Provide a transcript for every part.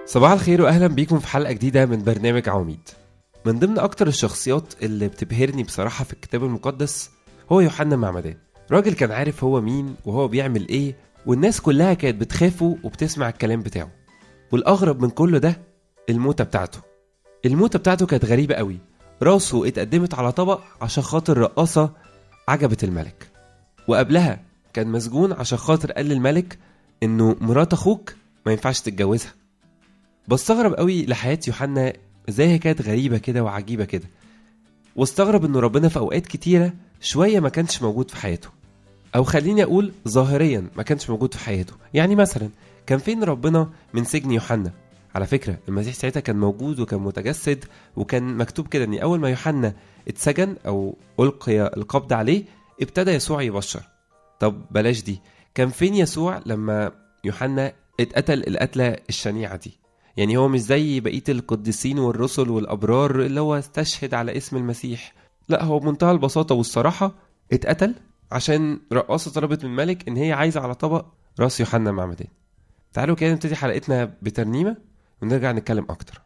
صباح الخير واهلا بيكم في حلقه جديده من برنامج عواميد من ضمن اكتر الشخصيات اللي بتبهرني بصراحه في الكتاب المقدس هو يوحنا معمدان راجل كان عارف هو مين وهو بيعمل ايه والناس كلها كانت بتخافه وبتسمع الكلام بتاعه والاغرب من كل ده الموتة بتاعته الموتة بتاعته كانت غريبة قوي راسه اتقدمت على طبق عشان خاطر رقاصة عجبت الملك وقبلها كان مسجون عشان خاطر قال للملك انه مرات اخوك ما ينفعش تتجوزها بستغرب قوي لحياة يوحنا ازاي هي كانت غريبة كده وعجيبة كده واستغرب انه ربنا في اوقات كتيرة شوية ما كانش موجود في حياته او خليني اقول ظاهريا ما كانش موجود في حياته يعني مثلا كان فين ربنا من سجن يوحنا على فكرة المسيح ساعتها كان موجود وكان متجسد وكان مكتوب كده ان اول ما يوحنا اتسجن او القي القبض عليه ابتدى يسوع يبشر طب بلاش دي كان فين يسوع لما يوحنا اتقتل القتلة الشنيعة دي يعني هو مش زي بقية القديسين والرسل والأبرار اللي هو استشهد على اسم المسيح لا هو بمنتهى البساطة والصراحة اتقتل عشان رقاصة طلبت من الملك إن هي عايزة على طبق راس يوحنا معمدان تعالوا كده نبتدي حلقتنا بترنيمة ونرجع نتكلم أكتر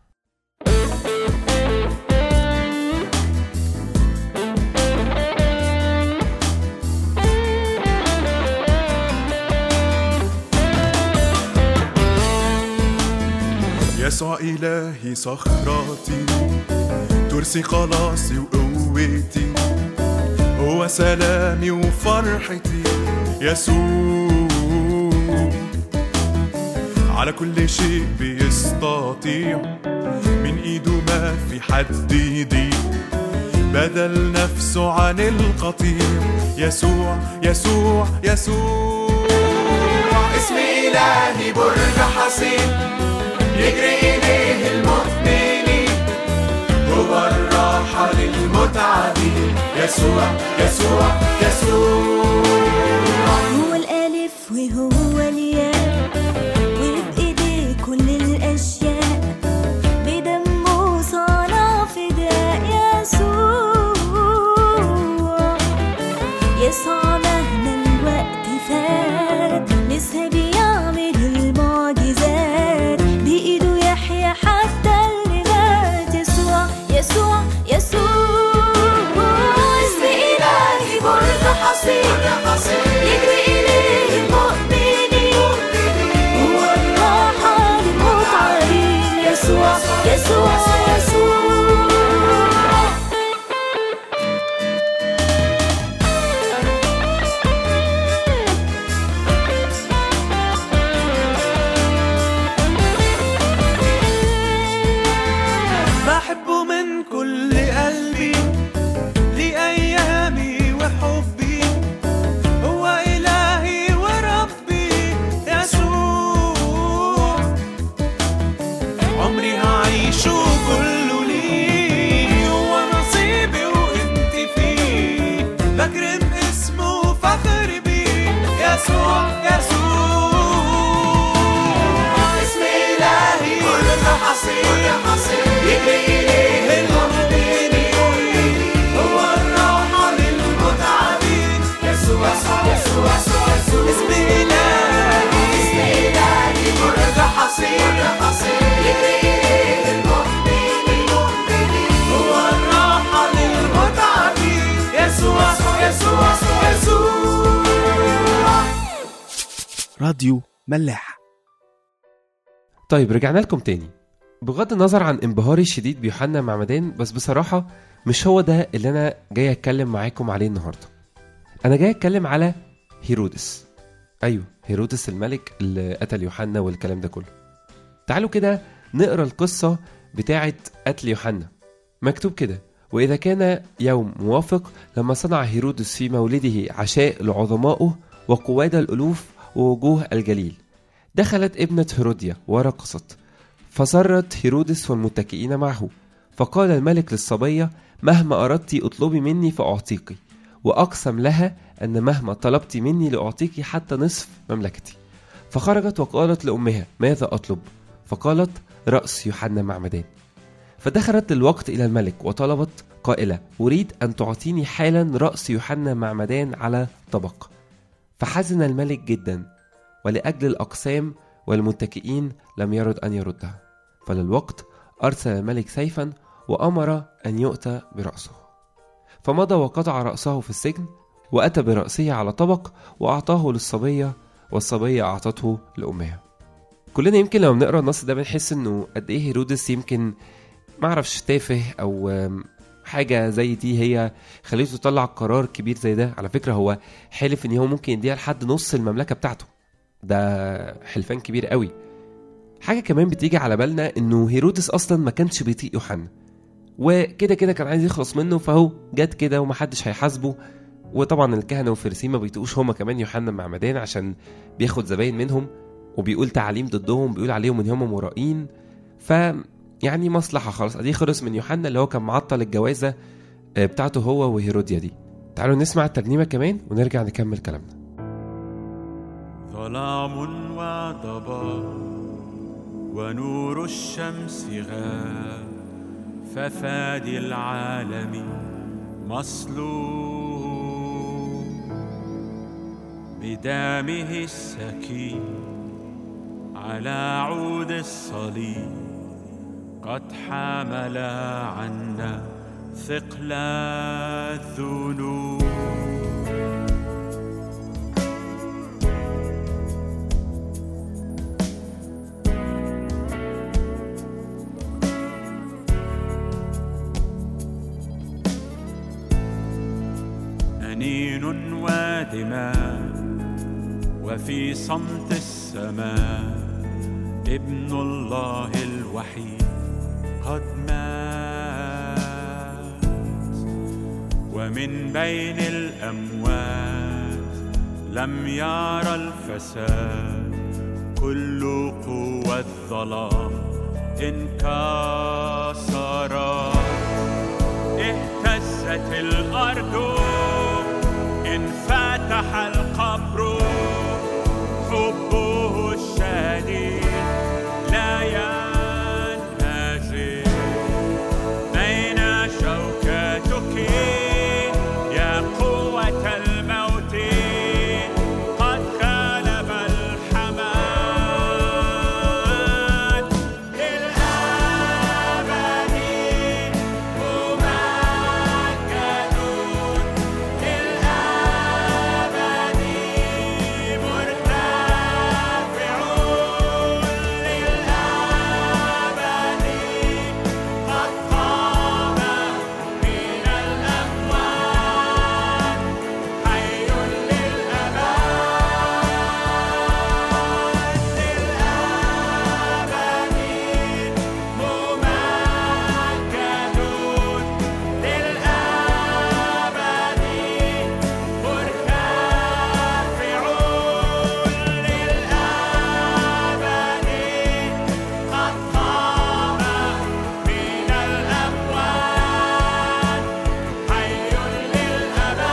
يسوع إلهي صخرتي ترسي خلاصي وقوتي هو سلامي وفرحتي يسوع على كل شيء بيستطيع من ايده ما في حد يضيع بدل نفسه عن القطيع يسوع يسوع يسوع اسم إلهي برج حصين يجري إليه المؤمنين هو الراحة للمتعبين يسوع يسوع يسوع هو الألف وهو الياء وبإيديه كل الأشياء بدمه صنع فداء يسوع يسوع مهما الوقت فات لسه بيعمل المعجزات بإيده يحيى حتى اللي مات يسوع يسوع يسوع اسم إلهي برج حصين يجري إليه المؤمنين هو الراحة للمتعبين يسوع يسوع يسوع بحبه من كل قلبي لأيامي وحبي هو إلهي وربي يسوع عمري هعيشه كله ليه هو نصيبي وانت فيه بكرم اسمه وفخر بيه يسوع يسوع اسم إلهي كل حصين يجري إليه المؤمنين هو الراحة للمتعبين يسوع يسوع يسوع يسوع يسوع اسم إلهي اسم إلهي كل حصين يجري إليه المؤمنين هو الراحة للمتعبين يسوع يسوع يسوع يسوع راديو ملاح طيب رجعنا لكم تاني بغض النظر عن انبهاري الشديد بيوحنا معمدان بس بصراحة مش هو ده اللي أنا جاي أتكلم معاكم عليه النهاردة أنا جاي أتكلم على هيرودس أيوه هيرودس الملك اللي قتل يوحنا والكلام ده كله تعالوا كده نقرا القصة بتاعة قتل يوحنا مكتوب كده وإذا كان يوم موافق لما صنع هيرودس في مولده عشاء لعظمائه وقواد الألوف ووجوه الجليل دخلت ابنة هيروديا ورقصت فسرت هيرودس والمتكئين معه فقال الملك للصبية مهما أردت اطلبي مني فأعطيك وأقسم لها أن مهما طلبت مني لأعطيك حتى نصف مملكتي فخرجت وقالت لأمها ماذا أطلب فقالت رأس يوحنا معمدان فدخلت الوقت إلى الملك وطلبت قائلة أريد أن تعطيني حالا رأس يوحنا معمدان على طبق فحزن الملك جدا ولأجل الأقسام والمتكئين لم يرد أن يردها فللوقت أرسل الملك سيفا وأمر أن يؤتى برأسه فمضى وقطع رأسه في السجن وأتى برأسه على طبق وأعطاه للصبية والصبية أعطته لأمها كلنا يمكن لما بنقرا النص ده بنحس انه قد ايه هيرودس يمكن معرفش تافه او آم، حاجه زي دي هي خليته يطلع قرار كبير زي ده على فكره هو حلف ان هو ممكن يديها لحد نص المملكه بتاعته ده حلفان كبير قوي حاجه كمان بتيجي على بالنا انه هيرودس اصلا ما كانش بيطيق يوحنا وكده كده كان عايز يخلص منه فهو جت كده ومحدش هيحاسبه وطبعا الكهنه والفريسيين ما بيطيقوش هما كمان يوحنا المعمدان عشان بياخد زباين منهم وبيقول تعاليم ضدهم بيقول عليهم ان هم مرائين ف يعني مصلحه خلاص ادي خلص من يوحنا اللي هو كان معطل الجوازه آه، بتاعته هو وهيروديا دي تعالوا نسمع الترنيمه كمان ونرجع نكمل كلامنا ظلام وضباب ونور الشمس غاب ففادي العالم مصلوب بدمه السكين على عود الصليب قد حمل عنا ثقل الذنوب أنين ودماء وفي صمت السماء ابن الله الوحيد قد مات ومن بين الأموات لم يرى الفساد كل قوى الظلام انكسرت اهتزت الأرض انفتح القبر حبه الشديد لا ينهزم أين شوكتك يا قوة الموت قد غلب الحمام للأبد ممجد للأبد مرتفع للأبد قد قام من الأموات حي للأبد للأبد ممجد للأبد مرتفع للأبد قد قام من الأموات حي للأبد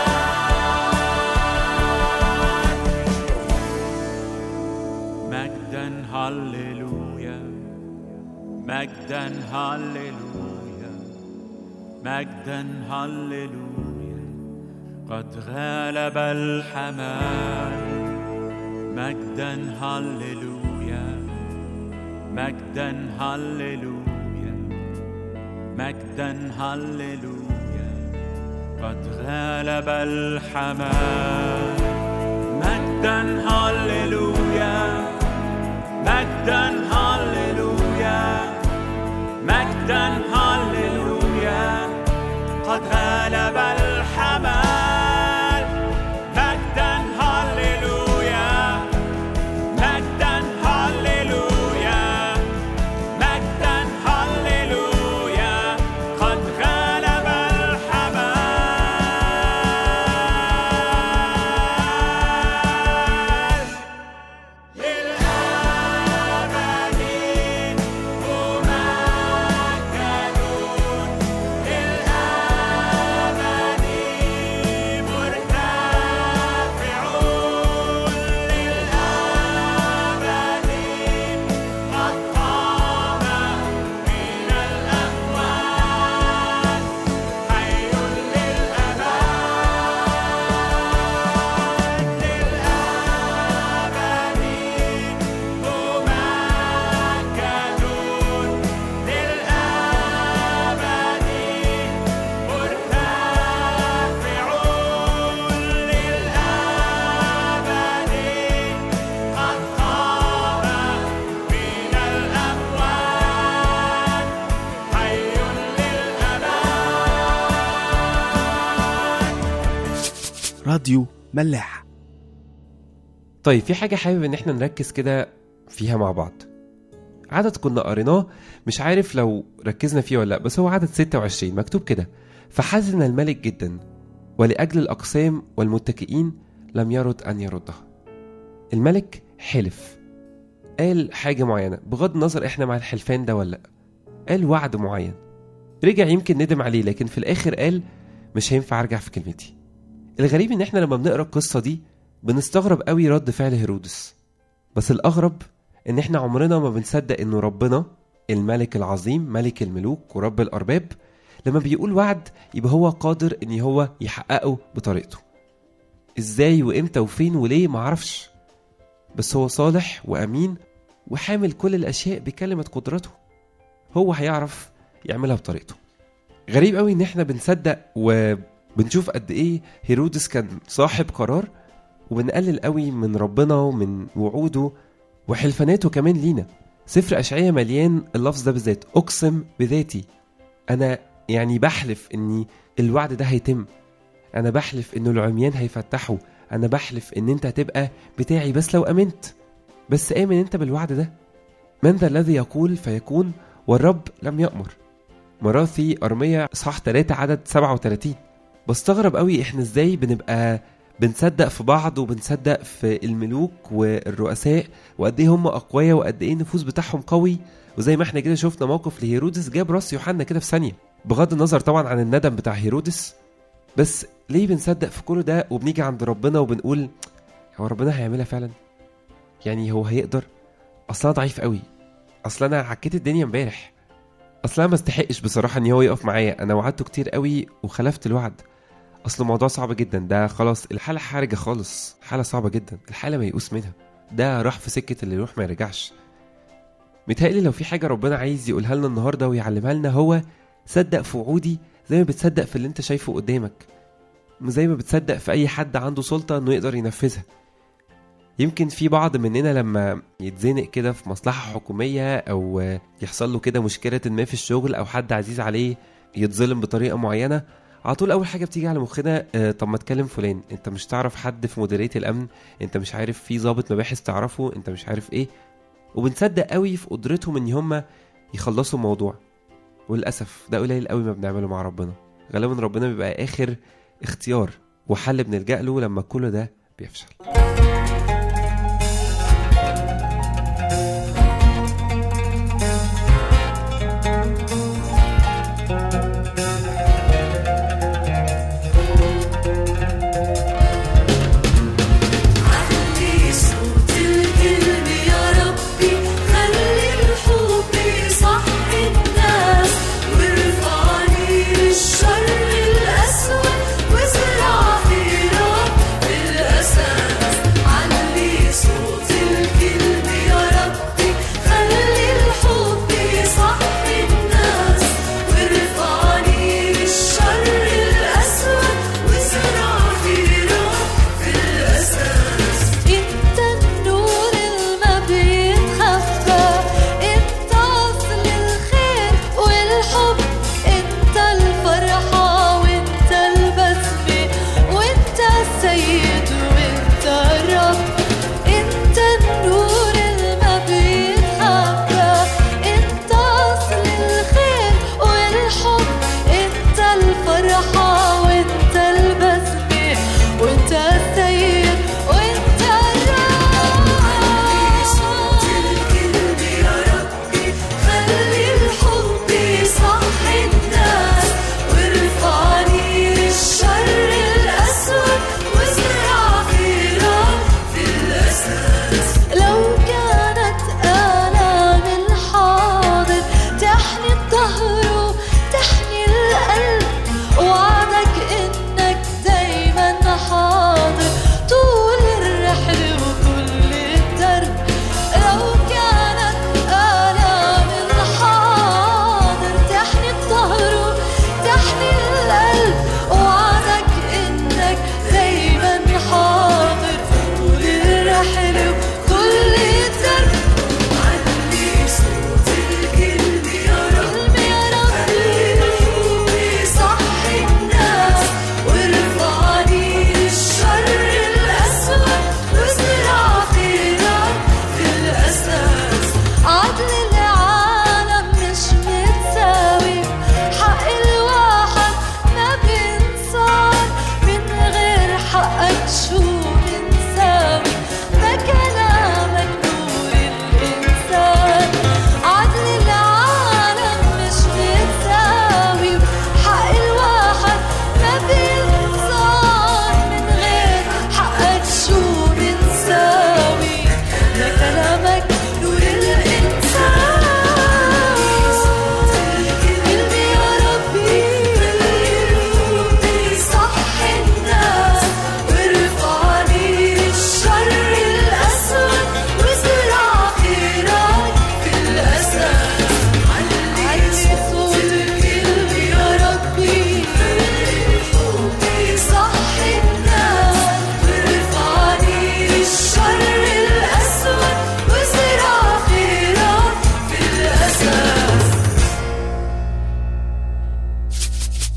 مجدا هللويا مجدا هللويا مجدا هللويا قد غلب الحمام مجدا هللويا مجدا هللويا مجدا هللويا قد غلب الحمام مجدا هللويا مجدا هللويا مجدا هللويا قد غلب الحمل مجدا هللويا مجدا هللويا مجدا هللويا قد غلب الحمل للأبد ممجد راديو ملاح طيب في حاجة حابب إن احنا نركز كده فيها مع بعض عدد كنا قريناه مش عارف لو ركزنا فيه ولا لا بس هو عدد 26 مكتوب كده فحزن الملك جدا ولأجل الأقسام والمتكئين لم يرد أن يردها الملك حلف قال حاجة معينة بغض النظر احنا مع الحلفان ده ولا لا قال وعد معين رجع يمكن ندم عليه لكن في الآخر قال مش هينفع أرجع في كلمتي الغريب إن احنا لما بنقرأ القصة دي بنستغرب قوي رد فعل هيرودس بس الأغرب إن إحنا عمرنا ما بنصدق إنه ربنا الملك العظيم ملك الملوك ورب الأرباب لما بيقول وعد يبقى هو قادر إن هو يحققه بطريقته إزاي وإمتى وفين وليه معرفش بس هو صالح وأمين وحامل كل الأشياء بكلمة قدرته هو هيعرف يعملها بطريقته غريب قوي إن إحنا بنصدق وبنشوف قد إيه هيرودس كان صاحب قرار وبنقلل قوي من ربنا ومن وعوده وحلفاناته كمان لينا سفر أشعية مليان اللفظ ده بالذات أقسم بذاتي أنا يعني بحلف إني الوعد ده هيتم أنا بحلف إنه العميان هيفتحوا أنا بحلف إن أنت هتبقى بتاعي بس لو أمنت بس آمن أنت بالوعد ده من ذا الذي يقول فيكون والرب لم يأمر مراثي أرمية إصحاح 3 عدد 37 بستغرب قوي إحنا إزاي بنبقى بنصدق في بعض وبنصدق في الملوك والرؤساء وقد ايه هم اقوياء وقد ايه النفوذ بتاعهم قوي وزي ما احنا كده شفنا موقف لهيرودس جاب راس يوحنا كده في ثانيه بغض النظر طبعا عن الندم بتاع هيرودس بس ليه بنصدق في كل ده وبنيجي عند ربنا وبنقول هو ربنا هيعملها فعلا يعني هو هيقدر اصلا ضعيف قوي اصلا انا عكيت الدنيا امبارح اصلا ما استحقش بصراحه ان هو يقف معايا انا وعدته كتير قوي وخلفت الوعد اصل الموضوع صعب جدا ده خلاص الحاله حرجه خالص حاله صعبه جدا الحاله ميؤوس منها ده راح في سكه اللي يروح ما يرجعش متهيألي لو في حاجه ربنا عايز يقولها لنا النهارده ويعلمها لنا هو صدق في وعودي زي ما بتصدق في اللي انت شايفه قدامك زي ما بتصدق في اي حد عنده سلطه انه يقدر ينفذها يمكن في بعض مننا لما يتزنق كده في مصلحه حكوميه او يحصل له كده مشكله ما في الشغل او حد عزيز عليه يتظلم بطريقه معينه على طول اول حاجه بتيجي على مخنا آه طب ما تكلم فلان انت مش تعرف حد في مديريه الامن انت مش عارف في ضابط مباحث تعرفه انت مش عارف ايه وبنصدق قوي في قدرتهم ان هم يخلصوا الموضوع وللاسف ده قليل قوي ما بنعمله مع ربنا غالبا ربنا بيبقى اخر اختيار وحل بنلجأ له لما كل ده بيفشل علي صوت الكلم يا ربي خلي الحب يصحي الناس وارفعني للشر الأسود وازرع في رب الأساس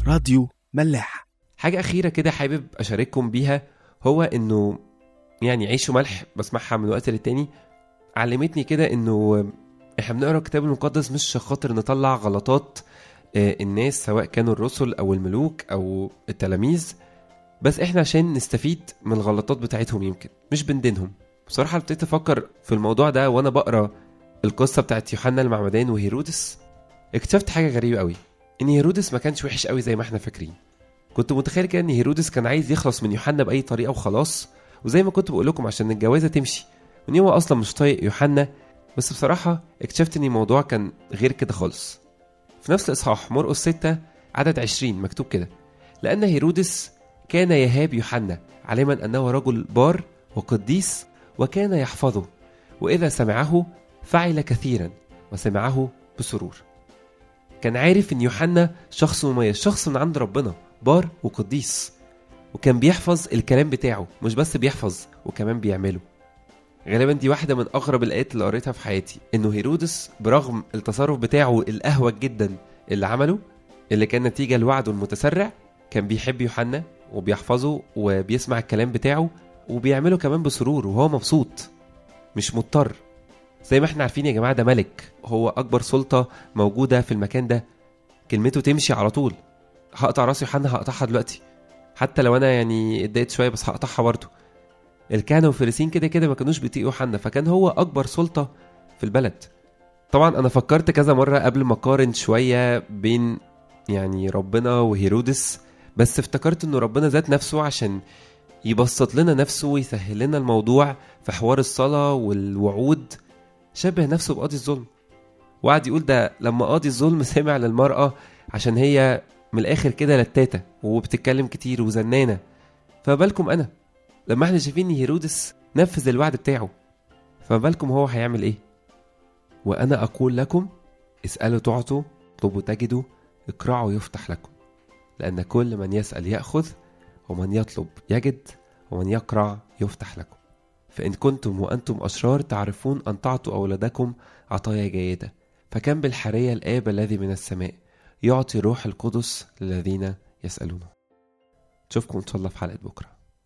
راديو ملاح حاجة أخيرة كده حابب أشارككم بيها هو إنه يعني عيش وملح بسمعها من وقت للتاني علمتني كده إنه إحنا بنقرا الكتاب المقدس مش عشان خاطر نطلع غلطات آه، الناس سواء كانوا الرسل أو الملوك أو التلاميذ بس إحنا عشان نستفيد من الغلطات بتاعتهم يمكن مش بندينهم بصراحة ابتديت أفكر في الموضوع ده وأنا بقرا القصة بتاعت يوحنا المعمدان وهيرودس اكتشفت حاجة غريبة قوي إن هيرودس ما كانش وحش قوي زي ما إحنا فاكرين كنت متخيل كده ان هيرودس كان عايز يخلص من يوحنا باي طريقه وخلاص وزي ما كنت بقول لكم عشان الجوازه تمشي وان هو اصلا مش طايق يوحنا بس بصراحه اكتشفت ان الموضوع كان غير كده خالص في نفس الاصحاح مرقس 6 عدد 20 مكتوب كده لان هيرودس كان يهاب يوحنا علما انه رجل بار وقديس وكان يحفظه واذا سمعه فعل كثيرا وسمعه بسرور كان عارف ان يوحنا شخص مميز شخص من عند ربنا بار وقديس وكان بيحفظ الكلام بتاعه مش بس بيحفظ وكمان بيعمله غالبا دي واحدة من أغرب الآيات اللي قريتها في حياتي إنه هيرودس برغم التصرف بتاعه الأهوج جدا اللي عمله اللي كان نتيجة لوعده المتسرع كان بيحب يوحنا وبيحفظه وبيسمع الكلام بتاعه وبيعمله كمان بسرور وهو مبسوط مش مضطر زي ما احنا عارفين يا جماعة ده ملك هو أكبر سلطة موجودة في المكان ده كلمته تمشي على طول هقطع راس يوحنا هقطعها دلوقتي حتى لو انا يعني اتضايقت شويه بس هقطعها برضه الكهنه والفريسين كده كده ما كانوش بيطيقوا يوحنا فكان هو اكبر سلطه في البلد طبعا انا فكرت كذا مره قبل ما اقارن شويه بين يعني ربنا وهيرودس بس افتكرت انه ربنا ذات نفسه عشان يبسط لنا نفسه ويسهل لنا الموضوع في حوار الصلاه والوعود شبه نفسه بقاضي الظلم وقعد يقول ده لما قاضي الظلم سمع للمرأة عشان هي من الآخر كده لتاتة وبتتكلم كتير وزنانة فبالكم أنا لما احنا شايفين إن هيرودس نفذ الوعد بتاعه فبالكم هو هيعمل إيه وأنا أقول لكم اسألوا تعطوا اطلبوا تجدوا اقرعوا يفتح لكم لأن كل من يسأل يأخذ ومن يطلب يجد ومن يقرع يفتح لكم فإن كنتم وأنتم أشرار تعرفون أن تعطوا أولادكم عطايا جيدة فكم بالحرية الآب الذي من السماء يعطي روح القدس للذين يسألونه نشوفكم إن شاء الله في حلقة بكرة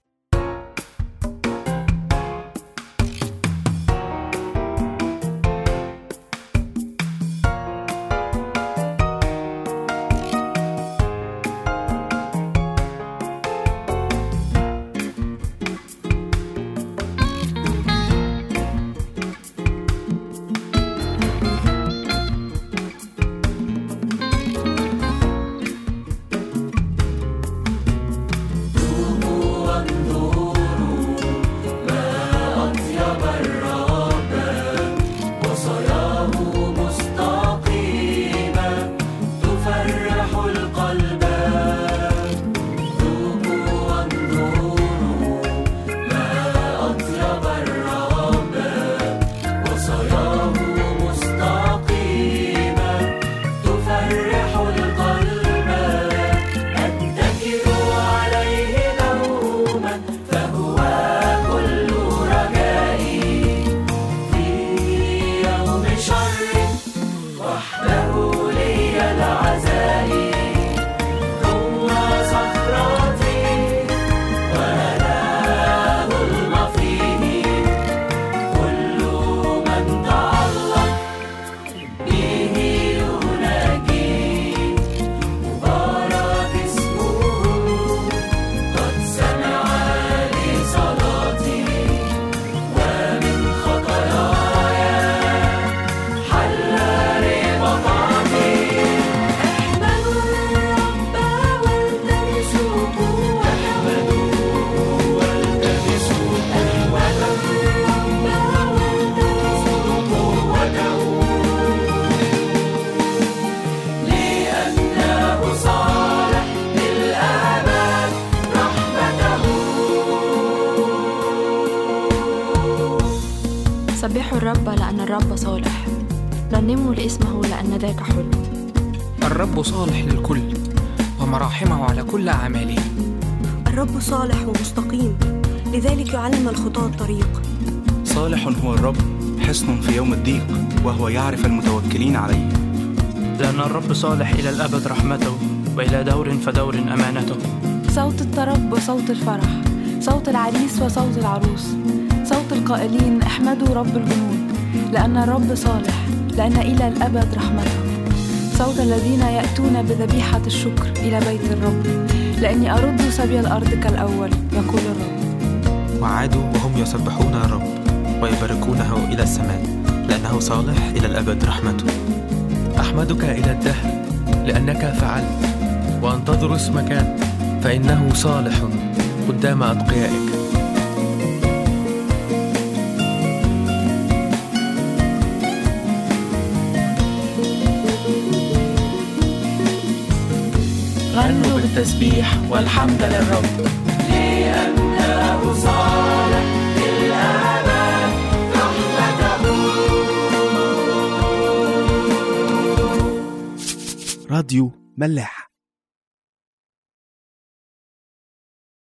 سبحوا الرب لأن الرب صالح رنموا لاسمه لأن ذاك حلو الرب صالح للكل ومراحمه على كل أعماله الرب صالح ومستقيم لذلك يعلم الخطاة الطريق صالح هو الرب حصن في يوم الضيق وهو يعرف المتوكلين عليه لأن الرب صالح إلى الأبد رحمته وإلى دور فدور أمانته صوت الطرب وصوت الفرح صوت العريس وصوت العروس صوت القائلين احمدوا رب الجنود لأن الرب صالح لأن إلى الأبد رحمته صوت الذين يأتون بذبيحة الشكر إلى بيت الرب لأني أرد سبي الأرض كالأول يقول الرب وعادوا وهم يسبحون الرب ويباركونه إلى السماء لأنه صالح إلى الأبد رحمته أحمدك إلى الدهر لأنك فعلت وأنتظر اسمك فإنه صالح قدام أتقيائك غنوا بالتسبيح والحمد للرب لأنه صالح للأبد رحمته راديو ملاح